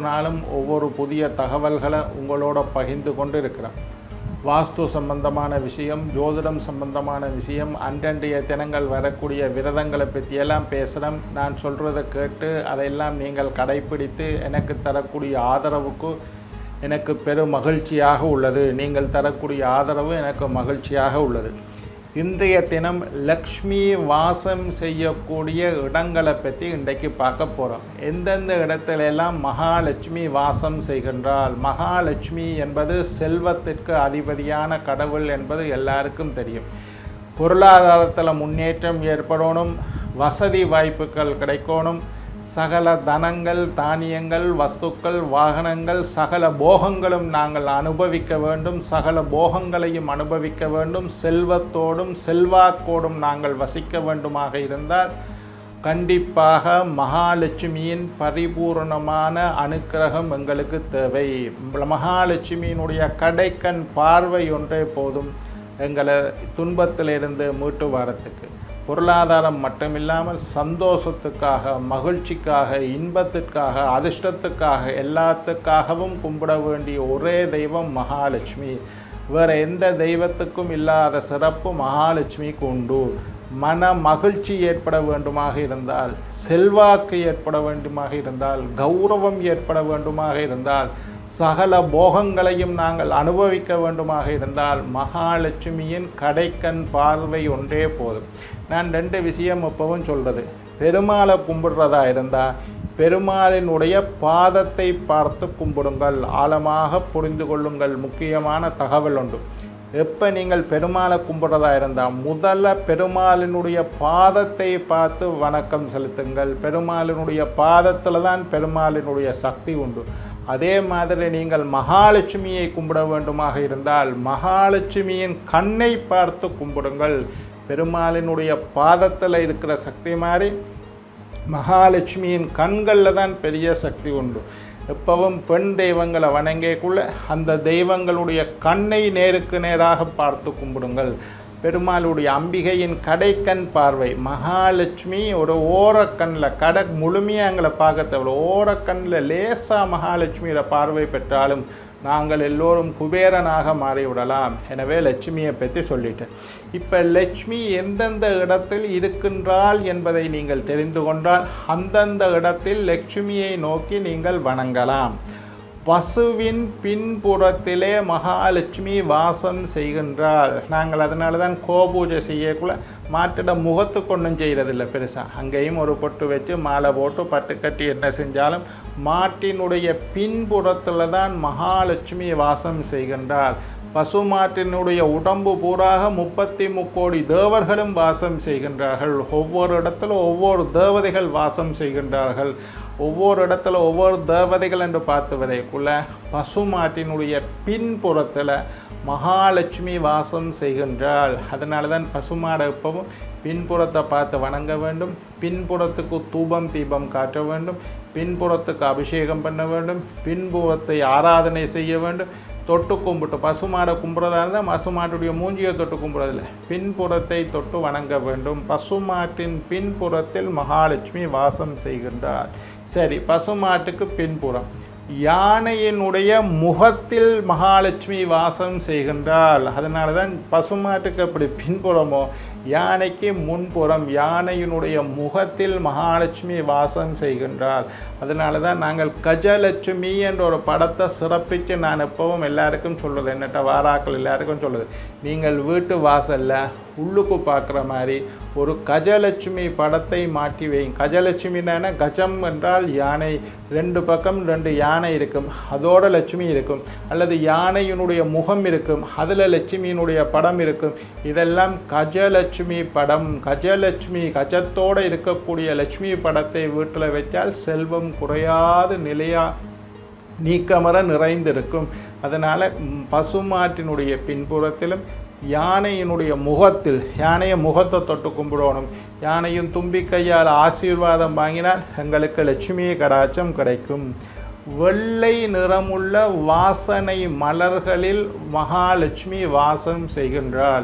நாளும் ஒவ்வொரு புதிய தகவல்களை உங்களோட பகிர்ந்து கொண்டு இருக்கிறேன் வாஸ்து சம்பந்தமான விஷயம் ஜோதிடம் சம்பந்தமான விஷயம் அன்றன்றைய தினங்கள் வரக்கூடிய விரதங்களை பற்றியெல்லாம் பேசுகிறேன் நான் சொல்கிறத கேட்டு அதையெல்லாம் நீங்கள் கடைப்பிடித்து எனக்கு தரக்கூடிய ஆதரவுக்கு எனக்கு பெரும் மகிழ்ச்சியாக உள்ளது நீங்கள் தரக்கூடிய ஆதரவு எனக்கு மகிழ்ச்சியாக உள்ளது இன்றைய தினம் லக்ஷ்மி வாசம் செய்யக்கூடிய இடங்களை பற்றி இன்றைக்கு பார்க்க போகிறோம் எந்தெந்த இடத்துல எல்லாம் மகாலட்சுமி வாசம் செய்கின்றால் மகாலட்சுமி என்பது செல்வத்திற்கு அதிபதியான கடவுள் என்பது எல்லாருக்கும் தெரியும் பொருளாதாரத்தில் முன்னேற்றம் ஏற்படணும் வசதி வாய்ப்புகள் கிடைக்கணும் சகல தனங்கள் தானியங்கள் வஸ்துக்கள் வாகனங்கள் சகல போகங்களும் நாங்கள் அனுபவிக்க வேண்டும் சகல போகங்களையும் அனுபவிக்க வேண்டும் செல்வத்தோடும் செல்வாக்கோடும் நாங்கள் வசிக்க வேண்டுமாக இருந்தால் கண்டிப்பாக மகாலட்சுமியின் பரிபூர்ணமான அனுக்கிரகம் எங்களுக்கு தேவை மகாலட்சுமியினுடைய கடைக்கண் பார்வை ஒன்றே போதும் எங்களை துன்பத்திலிருந்து மீட்டு வரத்துக்கு பொருளாதாரம் மட்டுமில்லாமல் சந்தோஷத்துக்காக மகிழ்ச்சிக்காக இன்பத்திற்காக அதிர்ஷ்டத்துக்காக எல்லாத்துக்காகவும் கும்பிட வேண்டிய ஒரே தெய்வம் மகாலட்சுமி வேறு எந்த தெய்வத்துக்கும் இல்லாத சிறப்பு மகாலட்சுமிக்கு உண்டு மன மகிழ்ச்சி ஏற்பட வேண்டுமாக இருந்தால் செல்வாக்கு ஏற்பட வேண்டுமாக இருந்தால் கௌரவம் ஏற்பட வேண்டுமாக இருந்தால் சகல போகங்களையும் நாங்கள் அனுபவிக்க வேண்டுமாக இருந்தால் மகாலட்சுமியின் கடைக்கண் பார்வை ஒன்றே போதும் நான் ரெண்டு விஷயம் எப்பவும் சொல்கிறது பெருமாளை கும்பிடுறதா இருந்தால் பெருமாளினுடைய பாதத்தை பார்த்து கும்பிடுங்கள் ஆழமாக புரிந்து கொள்ளுங்கள் முக்கியமான தகவல் உண்டு எப்போ நீங்கள் பெருமாளை கும்பிட்றதா இருந்தால் முதல்ல பெருமாளினுடைய பாதத்தை பார்த்து வணக்கம் செலுத்துங்கள் பெருமாளினுடைய பாதத்தில் தான் பெருமாளினுடைய சக்தி உண்டு அதே மாதிரி நீங்கள் மகாலட்சுமியை கும்பிட வேண்டுமாக இருந்தால் மகாலட்சுமியின் கண்ணை பார்த்து கும்பிடுங்கள் பெருமாளினுடைய பாதத்தில் இருக்கிற சக்தி மாதிரி மகாலட்சுமியின் கண்களில் தான் பெரிய சக்தி உண்டு எப்பவும் பெண் தெய்வங்களை வணங்கக்குள்ள அந்த தெய்வங்களுடைய கண்ணை நேருக்கு நேராக பார்த்து கும்பிடுங்கள் பெருமாளுடைய அம்பிகையின் கடைக்கண் பார்வை மகாலட்சுமி ஒரு ஓரக்கண்ணில் கடை முழுமையாக எங்களை பார்க்க தேவையில்ல ஓரக்கண்ணில் லேசாக மகாலட்சுமியோட பார்வை பெற்றாலும் நாங்கள் எல்லோரும் குபேரனாக மாறிவிடலாம் எனவே லட்சுமியை பற்றி சொல்லிட்டேன் இப்போ லட்சுமி எந்தெந்த இடத்தில் இருக்கின்றாள் என்பதை நீங்கள் தெரிந்து கொண்டால் அந்தந்த இடத்தில் லட்சுமியை நோக்கி நீங்கள் வணங்கலாம் பசுவின் பின்புறத்திலே மகாலட்சுமி வாசம் செய்கின்றாள் நாங்கள் அதனால தான் கோபூஜை செய்யக்குள்ள மாட்டிட முகத்துக்கு ஒன்றும் செய்கிறதில்ல பெருசாக அங்கேயும் ஒரு பொட்டு வச்சு மாலை போட்டு பட்டு கட்டி என்ன செஞ்சாலும் மாட்டினுடைய பின்புறத்தில் தான் மகாலட்சுமி வாசம் செய்கின்றாள் பசுமாட்டினுடைய உடம்பு பூராக முப்பத்தி முக்கோடி தேவர்களும் வாசம் செய்கின்றார்கள் ஒவ்வொரு இடத்துல ஒவ்வொரு தேவதைகள் வாசம் செய்கின்றார்கள் ஒவ்வொரு இடத்துல ஒவ்வொரு தேவதைகள் என்று பார்த்து வரைக்குள்ள பசுமாட்டினுடைய பின்புறத்தில் மகாலட்சுமி வாசம் செய்கின்றாள் அதனால தான் பசுமாடை எப்பவும் பின்புறத்தை பார்த்து வணங்க வேண்டும் பின்புறத்துக்கு தூபம் தீபம் காட்ட வேண்டும் பின்புறத்துக்கு அபிஷேகம் பண்ண வேண்டும் பின்புறத்தை ஆராதனை செய்ய வேண்டும் தொட்டு கும்பிட்டு பசுமாடை கும்பிட்றதா இருந்தால் பசுமாட்டுடைய மூஞ்சியை தொட்டு கும்பிட்றதில்ல பின்புறத்தை தொட்டு வணங்க வேண்டும் பசுமாட்டின் பின்புறத்தில் மகாலட்சுமி வாசம் செய்கின்றார் சரி பசுமாட்டுக்கு பின்புறம் யானையினுடைய முகத்தில் மகாலட்சுமி வாசம் செய்கின்றாள் அதனால தான் பசுமாட்டுக்கு அப்படி பின்புறமோ யானைக்கு முன்புறம் யானையினுடைய முகத்தில் மகாலட்சுமி வாசம் செய்கின்றாள் அதனால தான் நாங்கள் கஜலட்சுமி என்ற ஒரு படத்தை சிறப்பித்து நான் எப்பவும் எல்லாருக்கும் சொல்லுது என்னட்ட வாராக்கள் எல்லாருக்கும் சொல்லுது நீங்கள் வீட்டு வாசலில் உள்ளுக்கு பார்க்குற மாதிரி ஒரு கஜலட்சுமி படத்தை மாட்டி வைங்க கஜலட்சுமினான கஜம் என்றால் யானை ரெண்டு பக்கம் ரெண்டு யானை இருக்கும் அதோட லட்சுமி இருக்கும் அல்லது யானையினுடைய முகம் இருக்கும் அதில் லட்சுமியினுடைய படம் இருக்கும் இதெல்லாம் கஜலட்சுமி படம் கஜலட்சுமி கஜத்தோடு இருக்கக்கூடிய லட்சுமி படத்தை வீட்டில் வைத்தால் செல்வம் குறையாது நிலையா நீக்கமர நிறைந்திருக்கும் அதனால் பசுமாட்டினுடைய பின்புறத்திலும் யானையினுடைய முகத்தில் யானையை முகத்தை தொட்டு கும்பிடணும் யானையும் தும்பிக்கையால் ஆசீர்வாதம் வாங்கினால் எங்களுக்கு லட்சுமி கடாச்சம் கிடைக்கும் வெள்ளை நிறமுள்ள வாசனை மலர்களில் மகாலட்சுமி வாசம் செய்கின்றாள்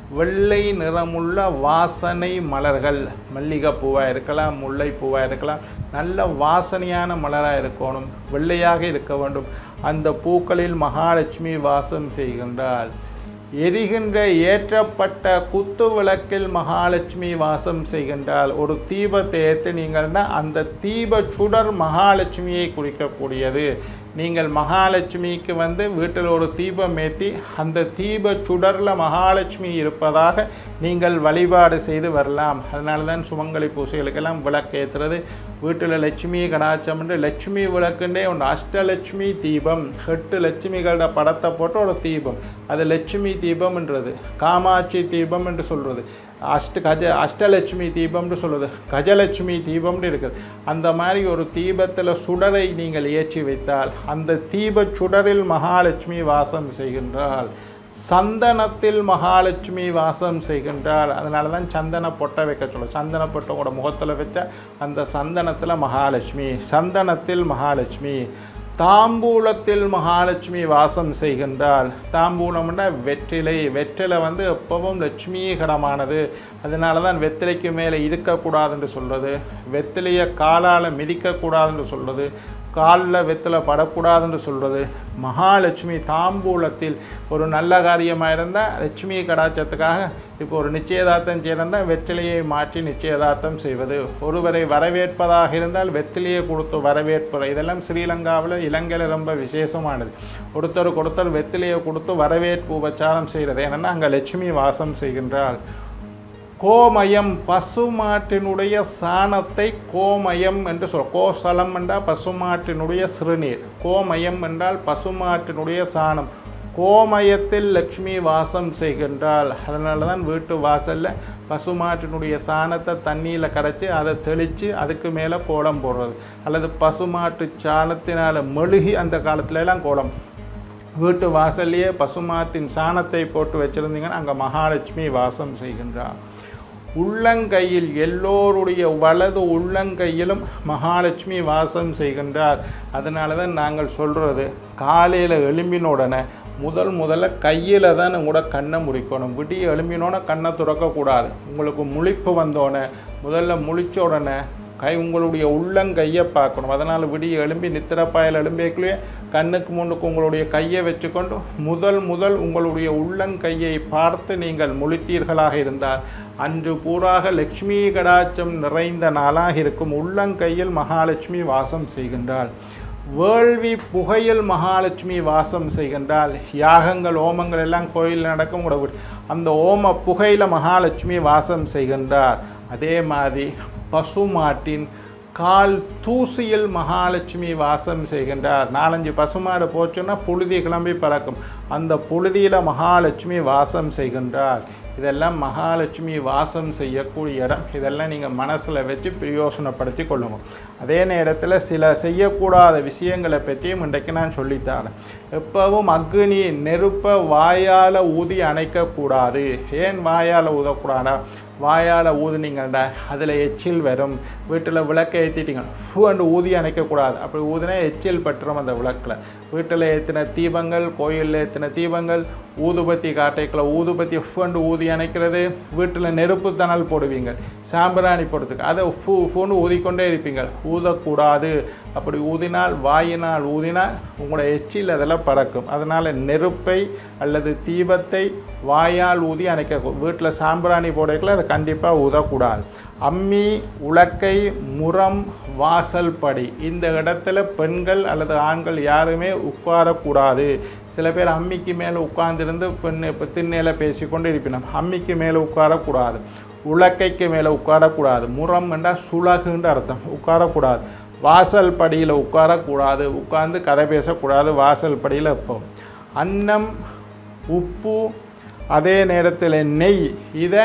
வெள்ளை நிறமுள்ள வாசனை மலர்கள் மல்லிகைப்பூவாக இருக்கலாம் முல்லைப்பூவாக இருக்கலாம் நல்ல வாசனையான மலராக இருக்கணும் வெள்ளையாக இருக்க வேண்டும் அந்த பூக்களில் மகாலட்சுமி வாசம் செய்கின்றாள் எரிகின்ற ஏற்றப்பட்ட குத்து விளக்கில் மகாலட்சுமி வாசம் செய்கின்றாள் ஒரு தீபத்தை ஏற்று நீங்கள்னா அந்த தீப சுடர் மகாலட்சுமியை குறிக்கக்கூடியது நீங்கள் மகாலட்சுமிக்கு வந்து வீட்டில் ஒரு தீபம் ஏற்றி அந்த தீப சுடரில் மகாலட்சுமி இருப்பதாக நீங்கள் வழிபாடு செய்து வரலாம் அதனால தான் சுமங்கலி பூசைகளுக்கெல்லாம் விளக்கு ஏற்றுறது வீட்டில் லட்சுமி கடாச்சம் என்று லட்சுமி விளக்குண்டே ஒன்று அஷ்டலட்சுமி தீபம் எட்டு லட்சுமிகளோட படத்தை போட்டு ஒரு தீபம் அது லட்சுமி தீபம்ன்றது காமாட்சி தீபம் என்று சொல்கிறது அஷ்ட கஜ அஷ்டலட்சுமி தீபம்னு சொல்லுது கஜலட்சுமி தீபம்னு இருக்குது அந்த மாதிரி ஒரு தீபத்தில் சுடரை நீங்கள் ஏற்றி வைத்தால் அந்த தீப சுடரில் மகாலட்சுமி வாசம் செய்கின்றாள் சந்தனத்தில் மகாலட்சுமி வாசம் செய்கின்றாள் அதனால தான் சந்தன பொட்டை வைக்க சொல்லும் சந்தன பொட்டை உங்களோட முகத்தில் வச்சா அந்த சந்தனத்தில் மகாலட்சுமி சந்தனத்தில் மகாலட்சுமி தாம்பூலத்தில் மகாலட்சுமி வாசம் செய்கின்றாள் தாம்பூலம்னா வெற்றிலை வெற்றிலை வந்து எப்பவும் லட்சுமிகரமானது அதனால தான் வெற்றிலைக்கு மேலே இருக்கக்கூடாதுன்னு சொல்கிறது வெற்றிலையை காலால் மிதிக்கக்கூடாதுன்னு சொல்கிறது காலில் வெற்றில படக்கூடாதுன்னு சொல்கிறது மகாலட்சுமி தாம்பூலத்தில் ஒரு நல்ல காரியமாக இருந்தால் லட்சுமி கடாச்சத்துக்காக இப்போ ஒரு நிச்சயதார்த்தம் செய்யறதா வெற்றிலையை மாற்றி நிச்சயதார்த்தம் செய்வது ஒருவரை வரவேற்பதாக இருந்தால் வெற்றிலையை கொடுத்து வரவேற்பது இதெல்லாம் ஸ்ரீலங்காவில் இலங்கையில் ரொம்ப விசேஷமானது ஒருத்தருக்கு ஒருத்தர் வெற்றிலையை கொடுத்து வரவேற்பு உபச்சாரம் செய்கிறது ஏன்னா அங்கே லட்சுமி வாசம் செய்கின்றாள் கோமயம் பசுமாட்டினுடைய சாணத்தை கோமயம் என்று சொல் கோசலம் என்றால் பசுமாட்டினுடைய சிறுநீர் கோமயம் என்றால் பசுமாட்டினுடைய சாணம் கோமயத்தில் லக்ஷ்மி வாசம் செய்கின்றாள் அதனால தான் வீட்டு வாசலில் பசுமாட்டினுடைய சாணத்தை தண்ணியில் கரைச்சி அதை தெளித்து அதுக்கு மேலே கோலம் போடுறது அல்லது பசுமாட்டு சாணத்தினால் மெழுகி அந்த காலத்துல எல்லாம் கோலம் வீட்டு வாசல்லையே பசுமாட்டின் சாணத்தை போட்டு வச்சுருந்தீங்கன்னா அங்கே மகாலட்சுமி வாசம் செய்கின்றாள் உள்ளங்கையில் எல்லோருடைய வலது உள்ளங்கையிலும் மகாலட்சுமி வாசம் செய்கின்றார் அதனால தான் நாங்கள் சொல்கிறது காலையில் எழும்பின உடனே முதல் முதல்ல கையில் தான் உங்களோட கண்ணை முடிக்கணும் விடிய எழும்பினோன்னே கண்ணை துறக்கக்கூடாது உங்களுக்கு முழிப்பு வந்தோடனே முதல்ல முழிச்ச உடனே கை உங்களுடைய உள்ளங்கையை பார்க்கணும் அதனால் விடிய எழும்பி நித்திரப்பாயில் எழும்பியக்குள்ளே கண்ணுக்கு முன்னுக்கு உங்களுடைய கையை வச்சுக்கொண்டு முதல் முதல் உங்களுடைய உள்ளங்கையை பார்த்து நீங்கள் முழித்தீர்களாக இருந்தால் அன்று பூராக லக்ஷ்மி கடாச்சம் நிறைந்த நாளாக இருக்கும் உள்ளங்கையில் மகாலட்சுமி வாசம் செய்கின்றாள் வேள்வி புகையில் மகாலட்சுமி வாசம் செய்கின்றாள் யாகங்கள் ஓமங்கள் எல்லாம் கோயிலில் நடக்கும் கூட விடு. அந்த ஓம புகையில் மகாலட்சுமி வாசம் செய்கின்றார் அதே மாதிரி பசுமாட்டின் கால் தூசியில் மகாலட்சுமி வாசம் செய்கின்றார் நாலஞ்சு பசுமாடு போச்சுன்னா புழுதி கிளம்பி பறக்கும் அந்த புழுதியில் மகாலட்சுமி வாசம் செய்கின்றார் இதெல்லாம் மகாலட்சுமி வாசம் செய்யக்கூடிய இடம் இதெல்லாம் நீங்கள் மனசில் வச்சு பிரயோசனப்படுத்தி கொள்ளுங்க அதே நேரத்தில் சில செய்யக்கூடாத விஷயங்களை பற்றியும் இன்றைக்கு நான் சொல்லித்தரேன் எப்பவும் அக்னி நெருப்பை வாயால் ஊதி அணைக்கக்கூடாது ஏன் வாயால் ஊதக்கூடாதா வாயால் ஊதுனீங்கடா அதில் எச்சில் வரும் வீட்டில் விளக்கை ஏற்றிட்டீங்க ஃபூ அண்டு ஊதி அணைக்கக்கூடாது அப்படி ஊதினா எச்சில் பட்டுரும் அந்த விளக்கில் வீட்டில் ஏற்றின தீபங்கள் கோயிலில் ஏற்றின தீபங்கள் ஊதுபத்தி காட்டைக்குள்ள ஊதுபத்தி ஃபண்டு ஊதி அணைக்கிறது வீட்டில் நெருப்பு தணல் போடுவீங்க சாம்பிராணி போடுறதுக்கு அதை ஃபூ ஃபூன்னு ஊதிக்கொண்டே இருப்பீங்க ஊதக்கூடாது அப்படி ஊதினால் வாயினால் ஊதினால் உங்களோட எச்சில் அதெல்லாம் பறக்கும் அதனால் நெருப்பை அல்லது தீபத்தை வாயால் ஊதி அணைக்க வீட்டில் சாம்பிராணி போடக்குள்ள அதை கண்டிப்பாக ஊதக்கூடாது அம்மி உலக்கை முரம் வாசல் படி இந்த இடத்துல பெண்கள் அல்லது ஆண்கள் யாருமே உட்காரக்கூடாது சில பேர் அம்மிக்கு மேலே உட்கார்ந்திருந்து பெண் இப்போ திண்ணையில் பேசிக்கொண்டு இருப்பினோம் அம்மிக்கு மேலே உட்காரக்கூடாது உலக்கைக்கு மேலே உட்காரக்கூடாது முரம் என்றால் சுலகுன்ற அர்த்தம் உட்காரக்கூடாது வாசல் படியில் உட்காரக்கூடாது உட்கார்ந்து கதை பேசக்கூடாது வாசல் படியில் இருப்போம் அன்னம் உப்பு அதே நேரத்தில் நெய் இதை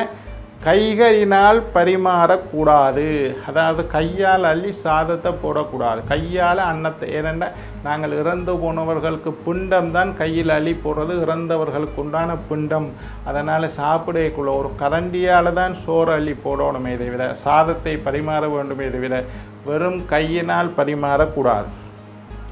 கைகளினால் பரிமாறக்கூடாது அதாவது கையால் அள்ளி சாதத்தை போடக்கூடாது கையால் அன்னத்தை ஏனென்றா நாங்கள் இறந்து போனவர்களுக்கு பிண்டம் தான் கையில் அள்ளி போடுறது இறந்தவர்களுக்கு உண்டான பிண்டம் அதனால் சாப்பிடக்குள்ள ஒரு கரண்டியால் தான் சோறு அள்ளி போடணுமே இதை விட சாதத்தை பரிமாற வேண்டுமே இதை விட வெறும் கையினால் பரிமாறக்கூடாது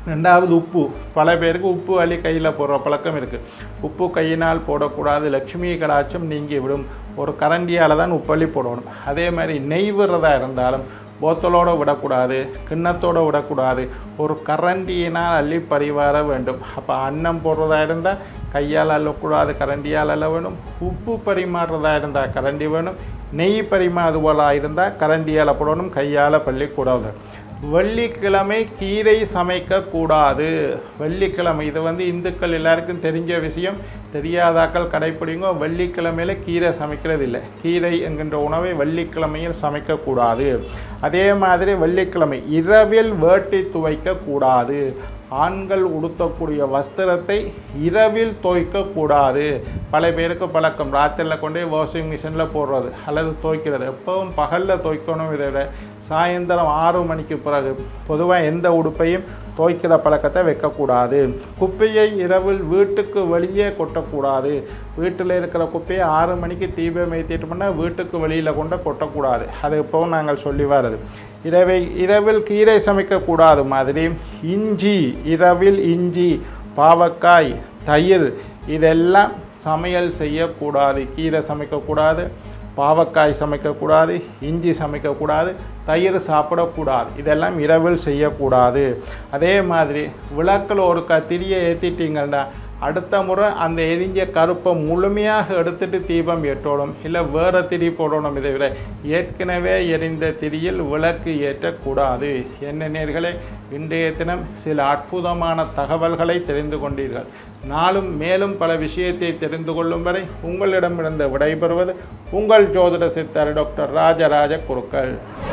ரெண்டாவது உப்பு பல பேருக்கு உப்பு அள்ளி கையில் போடுற பழக்கம் இருக்குது உப்பு கையினால் போடக்கூடாது லட்சுமி கடாட்சம் நீங்கி விடும் ஒரு கரண்டியால் தான் உப்பு அள்ளி போடணும் அதே மாதிரி நெய் விடுறதா இருந்தாலும் போத்தலோடு விடக்கூடாது கிண்ணத்தோடு விடக்கூடாது ஒரு கரண்டியினால் அள்ளி பரிவார வேண்டும் அப்போ அன்னம் போடுறதா இருந்தால் கையால் அள்ளக்கூடாது கரண்டியால் அள்ள வேணும் உப்பு பரிமாறுறதா இருந்தால் கரண்டி வேணும் நெய் பரிமாறுவலாக இருந்தால் கரண்டியால் போடணும் கையால் பள்ளிக்கூடாது வெள்ளிக்கிழமை கீரை சமைக்கக்கூடாது வெள்ளிக்கிழமை இது வந்து இந்துக்கள் எல்லாருக்கும் தெரிஞ்ச விஷயம் தெரியாதாக்கள் கடைப்பிடிங்க வெள்ளிக்கிழமையில் கீரை சமைக்கிறது இல்லை கீரை என்கின்ற உணவை வெள்ளிக்கிழமையில் சமைக்கக்கூடாது அதே மாதிரி வெள்ளிக்கிழமை இரவில் வேட்டி துவைக்கக்கூடாது ஆண்கள் உடுத்தக்கூடிய வஸ்திரத்தை இரவில் துவைக்கக்கூடாது பல பேருக்கு பழக்கம் ராத்திரியில் கொண்டு போய் வாஷிங் மிஷினில் போடுறது அல்லது துவைக்கிறது எப்பவும் பகலில் துவைக்கணும் இதை விட சாயந்தரம் ஆறு மணிக்கு பிறகு பொதுவாக எந்த உடுப்பையும் துவைக்கிற பழக்கத்தை வைக்கக்கூடாது குப்பையை இரவில் வீட்டுக்கு வெளியே கொட்டக்கூடாது வீட்டில் இருக்கிற குப்பையை ஆறு மணிக்கு தீபம் ஏற்றிட்டோம்னா வீட்டுக்கு வெளியில் கொண்டு கொட்டக்கூடாது அது இப்போவும் நாங்கள் சொல்லி வர்றது இரவை இரவில் கீரை சமைக்கக்கூடாது மாதிரி இஞ்சி இரவில் இஞ்சி பாவக்காய் தயிர் இதெல்லாம் சமையல் செய்யக்கூடாது கீரை சமைக்கக்கூடாது பாவக்காய் சமைக்கக்கூடாது இஞ்சி சமைக்கக்கூடாது தயிர் சாப்பிடக்கூடாது இதெல்லாம் இரவில் செய்யக்கூடாது அதே மாதிரி விளக்கில் ஒரு க திரியை ஏற்றிட்டீங்கன்னா அடுத்த முறை அந்த எரிஞ்ச கருப்பை முழுமையாக எடுத்துட்டு தீபம் ஏற்றோடும் இல்லை வேறு திரி போடணும் இதை விட ஏற்கனவே எரிந்த திரியில் விளக்கு ஏற்றக்கூடாது என்ன நேர்களே இன்றைய தினம் சில அற்புதமான தகவல்களை தெரிந்து கொண்டீர்கள் நாளும் மேலும் பல விஷயத்தை தெரிந்து கொள்ளும் வரை உங்களிடமிருந்து விடைபெறுவது உங்கள் ஜோதிட சித்தர் டாக்டர் ராஜராஜ குருக்கள்